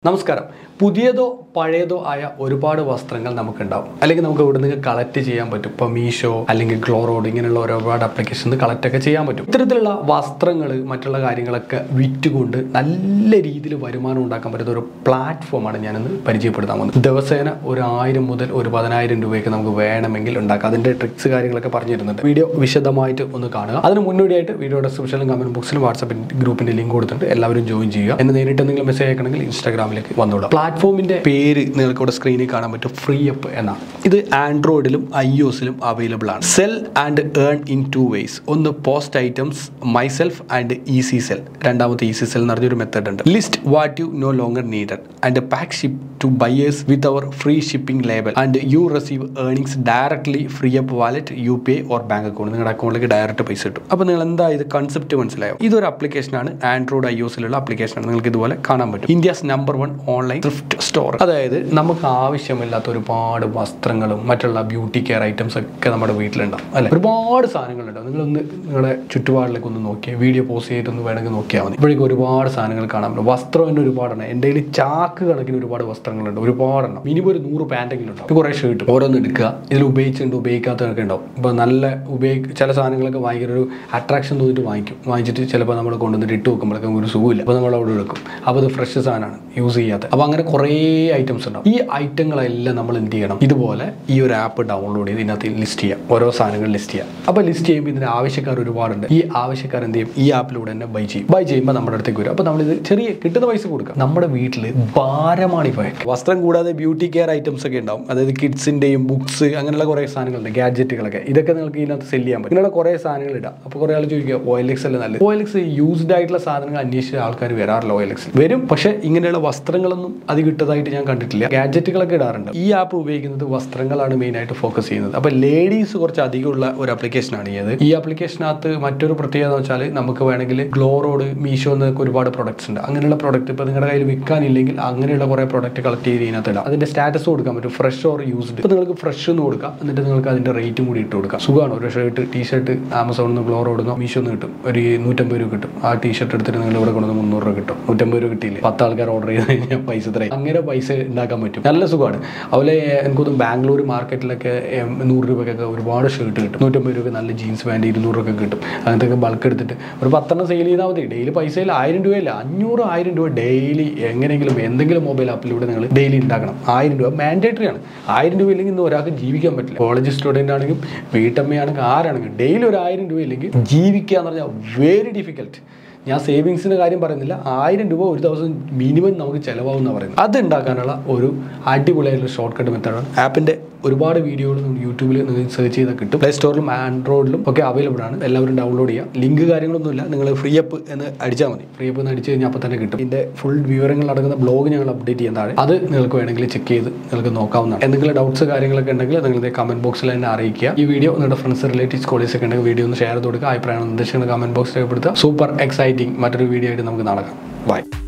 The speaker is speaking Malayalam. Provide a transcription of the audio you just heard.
നമസ്കാരം പുതിയതോ പഴയതോ ആയ ഒരുപാട് വസ്ത്രങ്ങൾ നമുക്കുണ്ടാവും അല്ലെങ്കിൽ നമുക്ക് ഇവിടെ നിന്ന് കളക്ട് ചെയ്യാൻ പറ്റും ഇപ്പോൾ മീഷോ അല്ലെങ്കിൽ ഗ്ലോറോഡ് ഇങ്ങനെയുള്ള ഒരുപാട് അപ്ലിക്കേഷൻസ് കളക്ട് ഒക്കെ ചെയ്യാൻ പറ്റും ഇത്തരത്തിലുള്ള വസ്ത്രങ്ങൾ മറ്റുള്ള കാര്യങ്ങളൊക്കെ വിറ്റുകൊണ്ട് നല്ല രീതിയിൽ വരുമാനം ഉണ്ടാക്കാൻ പറ്റുന്ന ഒരു പ്ലാറ്റ്ഫോമാണ് ഞാനിന്ന് പരിചയപ്പെടുത്താൻ വന്നത് ദിവസേന ഒരു ആയിരം മുതൽ ഒരു പതിനായിരം രൂപയൊക്കെ നമുക്ക് വേണമെങ്കിൽ ഉണ്ടാക്കാം അതിൻ്റെ ട്രിക്സ് കാര്യങ്ങളൊക്കെ പറഞ്ഞു തരുന്നുണ്ട് വീഡിയോ വിശദമായിട്ട് ഒന്ന് കാണുക അതിന് മുന്നോടിയായിട്ട് വീഡിയോ ഡിസ്ക്രിപ്ഷനിലും കമന്റ് ബോക്സിലും വാട്സാപ്പ് ഗ്രൂപ്പിന്റെ ലിങ്ക് കൊടുത്തിട്ടുണ്ട് എല്ലാവരും ജോയിൻ ചെയ്യുക എന്നെ നേരിട്ട് എന്തെങ്കിലും മെസ്സേജ് അയക്കണമെങ്കിൽ ഇൻസ്റ്റാഗ്രാമിലേക്ക് വന്നോളാം പ്ലാറ്റ്ഫോമിന്റെ പേര് നിങ്ങൾക്ക് ഇവിടെ സ്ക്രീനിൽ കാണാൻ പറ്റും ഫ്രീ അപ്പ് എന്നാണ് ഇത് ആൻഡ്രോയിഡിലും ഐ ഒസിലും അവൈലബിൾ ആണ് sell and earn in two ways ഒന്ന് post items myself and easy sell രണ്ടാമത്തെ ഈസി സെൽ എന്ന് പറഞ്ഞൊരു മെത്തേഡ് ഉണ്ട് list what you no longer needed and pack ship to buyers with our free shipping label and you receive earnings directly free up wallet U P I or bank account നിങ്ങളുടെ അക്കൗണ്ടിലേക്ക് ഡയറക്റ്റ് പൈസ കിട്ടും അപ്പോൾ നിങ്ങൾ എന്താ ഇത് കൺസെപ്റ്റ് മനസ്സിലായോ ഇതൊരു ആപ്ലിക്കേഷനാണ് ആൻഡ്രോയിഡ് ഐ ഒസിലുള്ള ആപ്ലിക്കേഷനാണ് നിങ്ങൾക്ക് ഇതുപോലെ കാണാൻ പറ്റും India's number one online thrift store അതായത് നമുക്ക് ആവശ്യമില്ലാത്ത ഒരുപാട് വസ്ത്രങ്ങളും മറ്റുള്ള ബ്യൂട്ടി കെയർ ഐറ്റംസ് ഒക്കെ നമ്മുടെ വീട്ടിലുണ്ടാവും അല്ലെ ഒരുപാട് സാധനങ്ങളുണ്ടാവും നിങ്ങളൊന്ന് നിങ്ങളുടെ ചുറ്റുപാടിലേക്ക് ഒന്ന് നോക്കിയാൽ വീഡിയോ പോസ്റ്റ് ചെയ്തിട്ടൊന്ന് വേണമെങ്കിൽ നോക്കിയാൽ മതി ഇപ്പോഴേക്കും ഒരുപാട് സാധനങ്ങൾ കാണാൻ പറ്റും വസ്ത്രം തന്നെ ഒരുപാടെണ്ണം എൻ്റെ കയ്യിൽ ചാക്ക് കണക്കിന് ഒരുപാട് വസ്ത്രങ്ങളുണ്ട് ഒരുപാടെണ്ണം മിനിമം ഒരു നൂറ് പാൻറ്റെങ്കിലും ഉണ്ടാവും കുറേ ഷർട്ട് ഓരോന്ന് എടുക്കുക ഇതിൽ ഉപയോഗിച്ചിട്ടുണ്ട് ഉപയോഗിക്കാത്തതൊക്കെ ഉണ്ടാവും ഇപ്പോൾ നല്ല ഉപയോഗി ചില സാധനങ്ങളൊക്കെ ഭയങ്കര ഒരു അട്രാക്ഷൻ തോന്നിയിട്ട് വാങ്ങിക്കും വാങ്ങിച്ചിട്ട് ചിലപ്പോൾ നമ്മൾ കൊണ്ടുവന്നിട്ട് ഇട്ട് വെക്കുമ്പോഴേക്കും ഒരു സുഖമില്ല അപ്പോൾ നമ്മൾ അവിടെ എടുക്കും അപ്പോൾ അത് ഫ്രഷ് സാധനമാണ് യൂസ് ചെയ്യാത്ത അപ്പോൾ അങ്ങനെ കുറേ ഐറ്റംസ് ഉണ്ടാവും ഈ ഐറ്റങ്ങളെല്ലാം നമ്മൾ എന്ത് ചെയ്യണം ഇതുപോലെ ഈ ഒരു ആപ്പ് ഡൗൺലോഡ് ചെയ്ത് ഇതിനകത്ത് ലിസ്റ്റ് ചെയ്യാം ഓരോ സാധനങ്ങൾ ലിസ്റ്റ് ചെയ്യാം അപ്പോൾ ലിസ്റ്റ് ചെയ്യുമ്പോൾ ഇതിന് ആവശ്യക്കാർ ഒരുപാടുണ്ട് ഈ ആവശ്യക്കാർ എന്ത് ചെയ്യും ഈ ആപ്പിലൂടെ തന്നെ ബൈ ചെയ്യും ബൈ ചെയ്യുമ്പോൾ നമ്മുടെ അടുത്തേക്ക് വരും അപ്പോൾ നമ്മളിത് ചെറിയ കിട്ടുന്ന പൈസ കൊടുക്കാം നമ്മുടെ വീട്ടിൽ ഭാരമാണ് ഇവയൊക്കെ വസ്ത്രം കൂടാതെ ബ്യൂട്ടി കെയർ ഐറ്റംസ് ഒക്കെ ഉണ്ടാവും അതായത് കിഡ്സിൻ്റെയും ബുക്സ് അങ്ങനെയുള്ള കുറേ സാധനങ്ങളുണ്ട് ഗാഡ്ജറ്റുകളൊക്കെ ഇതൊക്കെ നിങ്ങൾക്ക് ഇതിനകത്ത് സെല് ചെയ്യാൻ പറ്റും ഇങ്ങനെയുള്ള കുറേ സാധനങ്ങൾ ഇടാം അപ്പോൾ കുറേ ആൾ ചോദിക്കുക ഓ എൽ എക്സ് അല്ലേ നല്ലത് ഓ എൽ എക്സ് യൂസ്ഡ് ആയിട്ടുള്ള സാധനങ്ങൾ അന്വേഷിച്ച ആൾക്കാർ വരാറില്ല ഓ എൽ എക്സ് വരും പക്ഷേ ഇങ്ങനെയുള്ള വസ്ത്രങ്ങളൊന്നും അത് കിട്ടതായിട്ട് ഞാൻ കണ്ടിട്ടില്ല ഗാഡ്ജറ്റുകളൊക്കെ ഇടാറുണ്ട് ഈ ആപ്പ് ഉപയോഗിക്കുന്നത് വസ്ത്രങ്ങളാണ് മെയിൻ ആയിട്ട് ഫോക്കസ് ചെയ്യുന്നത് അപ്പോൾ ലേഡീസ് കുറച്ച് അധികമുള്ള ഒരു ആപ്ലിക്കേഷനാണ് ഇത് ഈ ആപ്ലിക്കേഷനകത്ത് മറ്റൊരു പ്രത്യേകത എന്ന് വെച്ചാൽ നമുക്ക് വേണമെങ്കിൽ ഗ്ലോറോഡ് മീഷോ എന്നൊക്കെ ഒരുപാട് പ്രൊഡക്ട്സ് ഉണ്ട് അങ്ങനെയുള്ള പ്രൊഡക്റ്റ് ഇപ്പോൾ നിങ്ങളുടെ കയ്യിൽ വിൽക്കാനില്ലെങ്കിൽ അങ്ങനെയുള്ള കുറേ പ്രൊഡക്റ്റ് കളക്ട് ചെയ്ത് ഇതിനകത്ത് ഇടാം അതിന്റെ സ്റ്റാറ്റസ് കൊടുക്കാൻ പറ്റും ഫ്രഷ് ഓർ യൂസ്ഡ് ഇപ്പോൾ നിങ്ങൾക്ക് ഫ്രഷ് എന്ന് കൊടുക്കാം എന്നിട്ട് നിങ്ങൾക്ക് അതിന്റെ റേറ്റും കൂടി ഇട്ട് കൊടുക്കാം സുഖമാണ് ഒരു ഷർട്ട് ടീ ഷർട്ട് ആമസോണിൽ നിന്ന് ഗ്ലോറോഡ് നിന്നോ മീഷോ നിന്ന് കിട്ടും ഒരു നൂറ്റമ്പത് രൂപ കിട്ടും ആ ടീ ഷർട്ട് എടുത്തിട്ട് നിങ്ങൾ ഇവിടെ കൊണ്ടുവന്ന് മുന്നൂറ് രൂപ കിട്ടും നൂറ്റമ്പത് രൂപ കിട്ടിയില്ലേ പത്ത് ആൾക്കാർ ഓർഡർ ചെയ്ത് കഴിഞ്ഞാൽ പൈസ ഇത്രയും അങ്ങനെ പൈസ ഉണ്ടാക്കാൻ പറ്റും നല്ല സുഖമാണ് അതുപോലെ എനിക്കൊന്നും ബാംഗ്ലൂർ മാർക്കറ്റിലൊക്കെ എം, നൂറ് രൂപയ്ക്കൊക്കെ ഒരുപാട് ഷർട്ട് കിട്ടും നൂറ്റമ്പത് രൂപ നല്ല ജീൻസ് പാൻറ് ഇരുന്നൂറ് രൂപ കിട്ടും അങ്ങനത്തെ ബൾക്ക് എടുത്തിട്ട് ഒരു പത്തെണ്ണം സെയിൽ ചെയ്താൽ മതി ഡെയിലി പൈസയിൽ ആയിരം രൂപയില്ല അഞ്ഞൂറ് ആയിരം രൂപ ഡെയിലി എങ്ങനെയെങ്കിലും എന്തെങ്കിലും മൊബൈൽ ആപ്പിലൂടെ നിങ്ങൾ ഡെയിലി ഉണ്ടാക്കണം ആയിരം രൂപ മാൻഡേറ്ററി ആണ് ആയിരം രൂപ ഇല്ലെങ്കിൽ ഇന്ന് ഒരാൾക്ക് ജീവിക്കാൻ പറ്റില്ല കോളേജ് സ്റ്റുഡൻ്റ് ആണെങ്കിലും വീട്ടമ്മയാണെങ്കിൽ ആരാണെങ്കിലും ഡെയിലി ഒരു ആയിരം രൂപ ഇല്ലെങ്കിൽ ജീവിക്കുക എന്ന് പറഞ്ഞാൽ വെരി ഡിഫിക്കൽട്ട് ഞാൻ സേവിങ്സിൻ്റെ കാര്യം പറയുന്നില്ല ആയിരം രൂപ ഒരു ദിവസം മിനിമം നമുക്ക് ചിലവാകുന്ന പറയുന്നത് അത് ഉണ്ടാക്കാനുള്ള ഒരു അടിപൊളിയായിട്ടുള്ള ഷോർട്ട് കട്ട് മെത്തേഡാണ് ആപ്പിൻ്റെ ഒരുപാട് വീഡിയോകൾ നിങ്ങൾ യൂട്യൂബിൽ നിങ്ങൾ സെർച്ച് ചെയ്താൽ കിട്ടും പ്ലേ സ്റ്റോറിലും ആൻഡ്രോയിഡിലും ഒക്കെ അവൈലബിൾ ആണ് എല്ലാവരും ഡൗൺലോഡ് ചെയ്യാം ലിങ്ക് കാര്യങ്ങളൊന്നുമില്ല നിങ്ങൾ ഫ്രീ അപ്പ് എന്ന് അടിച്ചാൽ മതി ഫ്രീ അപ്പ് എന്ന് അടിച്ച് കഴിഞ്ഞാൽ അപ്പോൾ തന്നെ കിട്ടും ഇതിൻ്റെ ഫുൾ വിവരങ്ങൾ അടങ്ങുന്ന ബ്ലോഗ് ഞങ്ങൾ അപ്ഡേറ്റ് ചെയ്യാൻ താഴെ അത് നിങ്ങൾക്ക് വേണമെങ്കിൽ ചെക്ക് ചെയ്ത് നിങ്ങൾക്ക് നോക്കാവുന്നതാണ് എന്തെങ്കിലും ഡൗട്ട്സ് കാര്യങ്ങളൊക്കെ ഉണ്ടെങ്കിൽ നിങ്ങളുടെ കമന്റ് ബോക്സിൽ തന്നെ അറിയിക്കുക ഈ വീഡിയോ നിങ്ങളുടെ ഫ്രണ്ട്സ് റിലേറ്റീവ്സ് കോളേജ് ഒക്കെ ഉണ്ടെങ്കിൽ വീഡിയോ ഒന്ന് ഷെയർ ചെയ്ത് കൊടുക്കുക അഭിപ്രായം നിർദ്ദേശങ്ങൾ കമന്റ് ബോക്സിൽ രേഖപ്പെടുത്തുക സൂപ്പർ എക്സൈറ്റിംഗ് മറ്റൊരു വീഡിയോ ആയിട്ട് നമുക്ക് നടക്കാം ബൈ